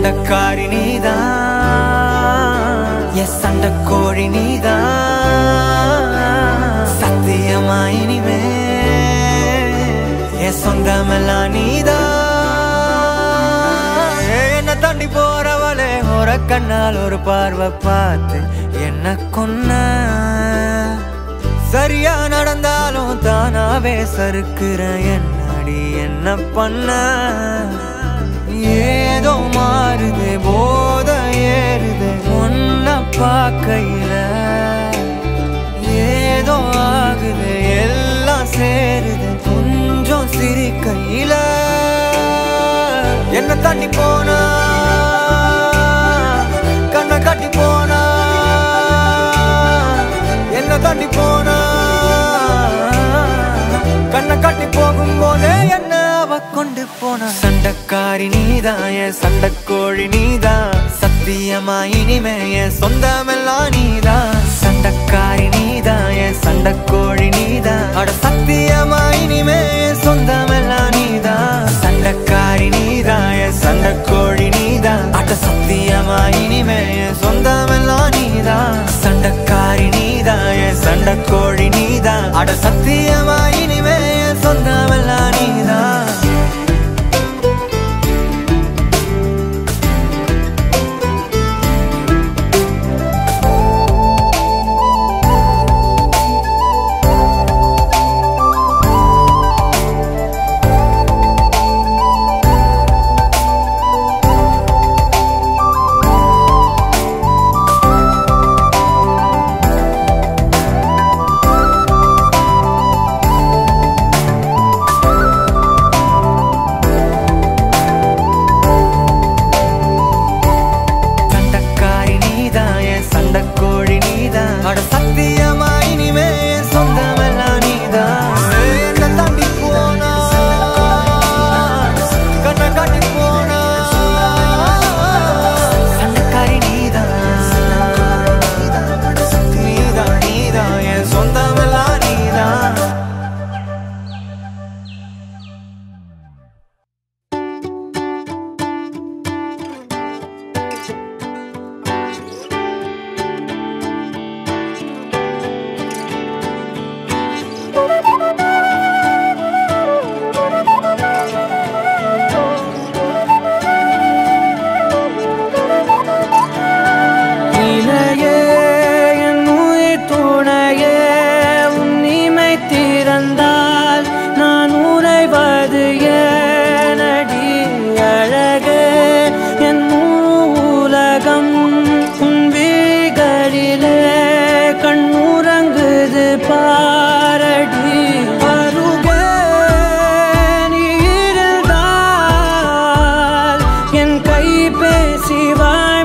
சண்டக்காரி நீதான் என் சண்டக்கோழி நீதான் சத்தியமா இனிமே என் சொந்தமெல்லாம் நீதான் என்ன தாண்டி போறவளே ஒரு கண்ணால் ஒரு பார்வை பார்த்து என்ன கொன்ன சரியா நடந்தாலும் தானாவே சறுக்குற என்னடி என்ன பண்ண ஏதோ மாறுது போத ஏறுது ஒன்ன பார்க்கையில ஏதோ ஆகுது எல்லாம் சேருது கொஞ்சம் சிரிக்கையில என்ன தண்ணி போனா கண்ணை கட்டி போனா என்ன தண்ணி போனா கண்ணை கட்டி போகும்போதே என்ன அவ கொண்டு போன சண்டக்காரி நீதான் என் சண்டக்கோழி நீதான் சத்தியமா இனிமே என் சொந்தமெல்லாம் நீதான் சண்டக்காரி நீதான் என் சண்டக்கோழி நீதான் அட சத்தியமா இனிமே என் சொந்தமெல்லாம் நீதான் சண்டக்காரி நீதான் என் சண்டக்கோழி நீதான் அட சத்தியமா இனிமே என் சொந்தமெல்லாம் நீதான் சண்டக்காரி நீதான் என் சண்டக்கோழி நீதான் அட சத்தியமா இனிமே என் சொந்தமெல்லாம் நீதான் சண்டக்காரி நீதான் என் சண்டக்கோழி நீதான் அட சத்தியமா இனிமே என் சொந்தமெல்லாம் நீதான் என்ன தாண்டி போனா கண்ணை காட்டி போனா சண்டக்காரி நீதான் நீதான் நீதான் என் சொந்தமெல்லாம் நீதான் இளையே என் உயிர் துணையே உன்னிமை திறந்தால் நான் உறைவது ஏனடி அழகே என் முழு உலகம் உன் விழிகளிலே கண்ணுறங்குது பாரடி அருகே நீ இருந்தால் என் கை பேசி வாழ்